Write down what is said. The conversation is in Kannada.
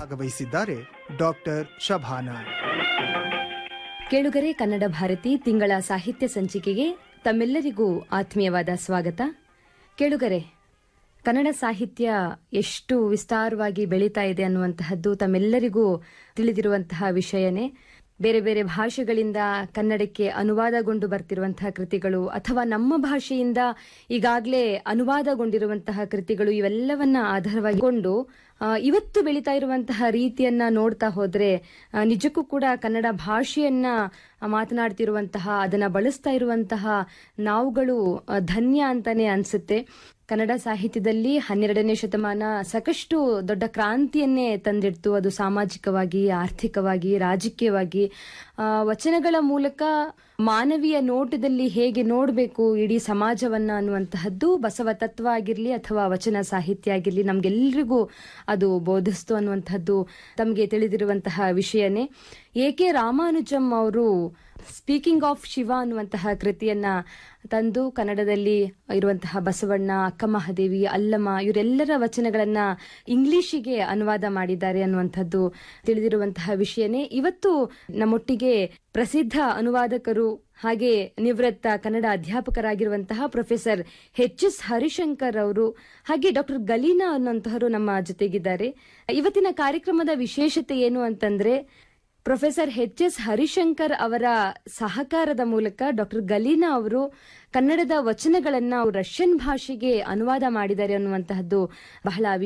ಭಾಗವಹಿಸಿದ್ದಾರೆ ಡಾಕ್ಟರ್ ಶಭಾನಾ ಕೇಳುಗರೆ ಕನ್ನಡ ಭಾರತಿ ತಿಂಗಳ ಸಾಹಿತ್ಯ ಸಂಚಿಕೆಗೆ ತಮ್ಮೆಲ್ಲರಿಗೂ ಆತ್ಮೀಯವಾದ ಸ್ವಾಗತ ಕೇಳುಗರೆ ಕನ್ನಡ ಸಾಹಿತ್ಯ ಎಷ್ಟು ವಿಸ್ತಾರವಾಗಿ ಬೆಳೀತಾ ಇದೆ ಅನ್ನುವಂತಹದ್ದು ತಮ್ಮೆಲ್ಲರಿಗೂ ತಿಳಿದಿರುವಂತಹ ವಿಷಯನೇ ಬೇರೆ ಬೇರೆ ಭಾಷೆಗಳಿಂದ ಕನ್ನಡಕ್ಕೆ ಅನುವಾದಗೊಂಡು ಬರ್ತಿರುವಂತಹ ಕೃತಿಗಳು ಅಥವಾ ನಮ್ಮ ಭಾಷೆಯಿಂದ ಈಗಾಗಲೇ ಅನುವಾದಗೊಂಡಿರುವಂತಹ ಕೃತಿಗಳು ಇವೆಲ್ಲವನ್ನ ಆಧಾರವಾಗಿಕೊಂಡು ಆ, ಇವತ್ತು ಬೆಳೀತಾ ಇರುವಂತಹ ರೀತಿಯನ್ನ ನೋಡ್ತಾ ಹೋದ್ರೆ ಆ, ನಿಜಕ್ಕೂ ಕೂಡ ಕನ್ನಡ ಭಾಷೆಯನ್ನ ಆ, ಮಾತನಾಡ್ತಿರುವಂತಹ ಅದನ್ನ ಬಳಸ್ತಾ ಇರುವಂತಹ ನಾವುಗಳು ಆ, ಧನ್ಯ ಅಂತಾನೆ ಅನ್ಸುತ್ತೆ ಕನ್ನಡ ಸಾಹಿತ್ಯದಲ್ಲಿ ಹನ್ನೆರಡನೇ ಶತಮಾನ ಸಾಕಷ್ಟು ದೊಡ್ಡ ಕ್ರಾಂತಿಯನ್ನೇ ತಂದಿಡ್ತು ಅದು ಸಾಮಾಜಿಕವಾಗಿ ಆರ್ಥಿಕವಾಗಿ ರಾಜಕೀಯವಾಗಿ ಆ, ವಚನಗಳ ಮೂಲಕ ಮಾನವೀಯ ನೋಟದಲ್ಲಿ ಹೇಗೆ ನೋಡಬೇಕು ಇಡೀ ಸಮಾಜವನ್ನ ಅನ್ನುವಂತಹದ್ದು ಬಸವ ತತ್ವ ಆಗಿರ್ಲಿ ಅಥವಾ ವಚನ ಸಾಹಿತ್ಯ ಆಗಿರ್ಲಿ ನಮ್ಗೆಲ್ರಿಗೂ ಅದು ಬೋಧಿಸ್ತು ಅನ್ನುವಂಥದ್ದು ತಮಗೆ ತಿಳಿದಿರುವಂತಹ ವಿಷಯನೇ ಎ ಕೆ ರಾಮಾನುಜಂ ಅವರು ಸ್ಪೀಕಿಂಗ್ ಆಫ್ ಶಿವ ಅನ್ನುವಂತಹ ಕೃತಿಯನ್ನ ತಂದು ಕನ್ನಡದಲ್ಲಿ ಇರುವಂತಹ ಬಸವಣ್ಣ ಅಕ್ಕಮಹಾದೇವಿ ಅಲ್ಲಮ್ಮ ಇವರೆಲ್ಲರ ವಚನಗಳನ್ನ ಇಂಗ್ಲಿಷಿಗೆ ಅನುವಾದ ಮಾಡಿದ್ದಾರೆ ಅನ್ನುವಂಥದ್ದು ತಿಳಿದಿರುವಂತಹ ವಿಷಯನೇ ಇವತ್ತು ನಮ್ಮೊಟ್ಟಿಗೆ ಪ್ರಸಿದ್ಧ ಅನುವಾದಕರು ಹಾಗೆ ನಿವೃತ್ತ ಕನ್ನಡ ಅಧ್ಯಾಪಕರಾಗಿರುವಂತಹ ಪ್ರೊಫೆಸರ್ ಎಚ್ ಎಸ್ ಹರಿಶಂಕರ್ ಅವರು ಹಾಗೆ ಡಾಕ್ಟರ್ ಗಲೀನಾ ಅನ್ನುವಂತಹವರು ನಮ್ಮ ಜೊತೆಗಿದ್ದಾರೆ ಇವತ್ತಿನ ಕಾರ್ಯಕ್ರಮದ ವಿಶೇಷತೆ ಏನು ಅಂತಂದ್ರೆ ಪ್ರೊಫೆಸರ್ ಎಚ್ ಎಸ್ ಹರಿಶಂಕರ್ ಅವರ ಸಹಕಾರದ ಮೂಲಕ ಡಾಕ್ಟರ್ ಗಲೀನಾ ಅವರು ಕನ್ನಡದ ವಚನಗಳನ್ನ ರಷ್ಯನ್ ಭಾಷೆಗೆ ಅನುವಾದ ಮಾಡಿದ್ದಾರೆ ಅನ್ನುವಂತಹದ್ದು ಬಹಳ